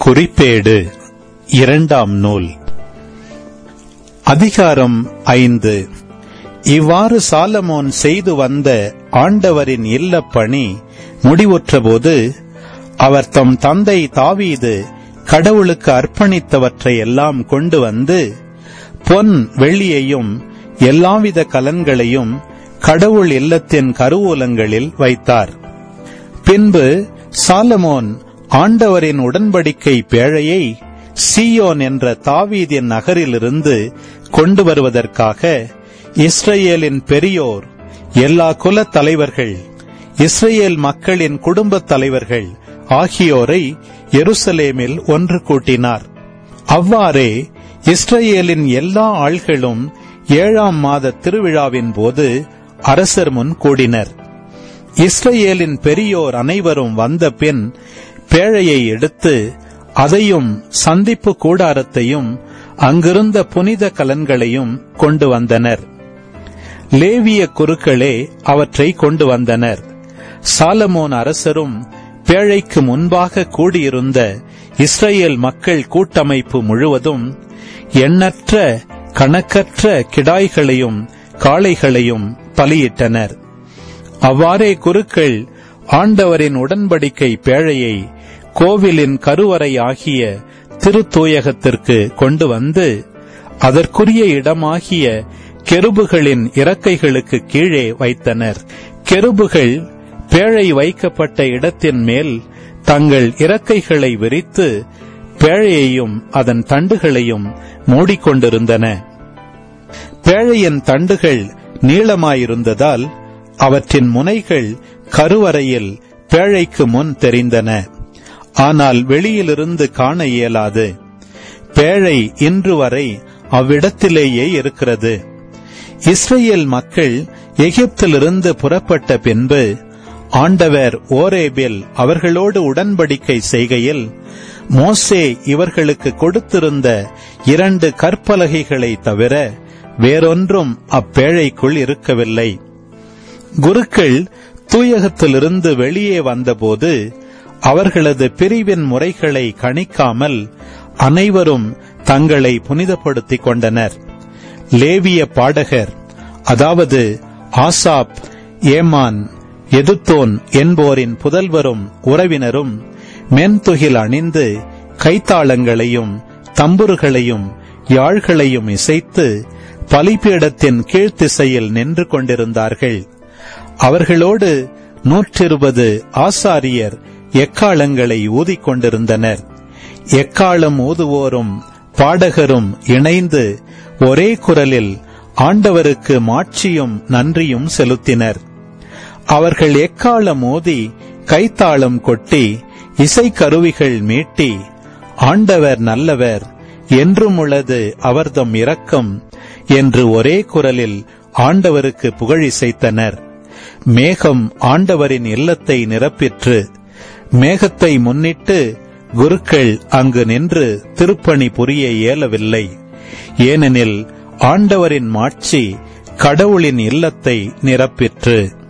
குறிப்பேடு இரண்டாம் நூல் அதிகாரம் ஐந்து இவ்வாறு சாலமோன் செய்து வந்த ஆண்டவரின் இல்லப் பணி முடிவுற்றபோது அவர் தம் தந்தை தாவீது கடவுளுக்கு அர்ப்பணித்தவற்றை எல்லாம் கொண்டு வந்து பொன் வெள்ளியையும் எல்லாவித கலன்களையும் கடவுள் இல்லத்தின் கருவூலங்களில் வைத்தார் பின்பு சாலமோன் ஆண்டவரின் உடன்படிக்கை பேழையை சீயோன் என்ற தாவீதின் நகரிலிருந்து கொண்டு வருவதற்காக இஸ்ரேலின் பெரியோர் எல்லா குலத் தலைவர்கள் இஸ்ரேல் மக்களின் குடும்பத் தலைவர்கள் ஆகியோரை எருசலேமில் ஒன்று கூட்டினார் அவ்வாறே இஸ்ரேலின் எல்லா ஆள்களும் ஏழாம் மாத திருவிழாவின் போது அரசர் முன் கூடினர் இஸ்ரேலின் பெரியோர் அனைவரும் வந்த பின் பேழையை எடுத்து அதையும் சந்திப்பு கூடாரத்தையும் அங்கிருந்த புனித கலன்களையும் கொண்டு வந்தனர் லேவிய குருக்களே அவற்றை கொண்டு வந்தனர் சாலமோன் அரசரும் பேழைக்கு முன்பாக கூடியிருந்த இஸ்ரேல் மக்கள் கூட்டமைப்பு முழுவதும் எண்ணற்ற கணக்கற்ற கிடாய்களையும் காளைகளையும் பலியிட்டனர் அவ்வாறே குருக்கள் ஆண்டவரின் உடன்படிக்கை பேழையை கோவிலின் கருவறை ஆகிய திருத்தூயகத்திற்கு கொண்டு வந்து அதற்குரிய இடமாகிய கெருபுகளின் இறக்கைகளுக்கு கீழே வைத்தனர் கெருபுகள் பேழை வைக்கப்பட்ட இடத்தின் மேல் தங்கள் இறக்கைகளை விரித்து பேழையையும் அதன் தண்டுகளையும் மூடிக்கொண்டிருந்தன பேழையின் தண்டுகள் நீளமாயிருந்ததால் அவற்றின் முனைகள் கருவறையில் பேழைக்கு முன் தெரிந்தன ஆனால் வெளியிலிருந்து காண இயலாது பேழை இன்று வரை அவ்விடத்திலேயே இருக்கிறது இஸ்ரேல் மக்கள் எகிப்திலிருந்து புறப்பட்ட பின்பு ஆண்டவர் ஓரேபில் அவர்களோடு உடன்படிக்கை செய்கையில் மோசே இவர்களுக்கு கொடுத்திருந்த இரண்டு கற்பலகைகளை தவிர வேறொன்றும் அப்பேழைக்குள் இருக்கவில்லை குருக்கள் தூயகத்திலிருந்து வெளியே வந்தபோது அவர்களது பிரிவின் முறைகளை கணிக்காமல் அனைவரும் தங்களை புனிதப்படுத்திக் கொண்டனர் லேவிய பாடகர் அதாவது ஆசாப் ஏமான் எதுத்தோன் என்போரின் புதல்வரும் உறவினரும் மென்துகில் அணிந்து கைத்தாளங்களையும் தம்புருகளையும் யாழ்களையும் இசைத்து பலிபீடத்தின் கீழ்த்திசையில் நின்று கொண்டிருந்தார்கள் அவர்களோடு நூற்றிருபது ஆசாரியர் எக்காலங்களை ஊதிக் கொண்டிருந்தனர் எக்காலம் ஊதுவோரும் பாடகரும் இணைந்து ஒரே குரலில் ஆண்டவருக்கு மாட்சியும் நன்றியும் செலுத்தினர் அவர்கள் எக்காலம் மோதி கைத்தாளம் கொட்டி இசைக்கருவிகள் மீட்டி ஆண்டவர் நல்லவர் என்றும் உள்ளது அவர்தம் இரக்கம் என்று ஒரே குரலில் ஆண்டவருக்கு புகழிசைத்தனர் மேகம் ஆண்டவரின் இல்லத்தை நிரப்பிற்று மேகத்தை முன்னிட்டு குருக்கள் அங்கு நின்று திருப்பணி புரிய இயலவில்லை ஏனெனில் ஆண்டவரின் மாட்சி கடவுளின் இல்லத்தை நிரப்பிற்று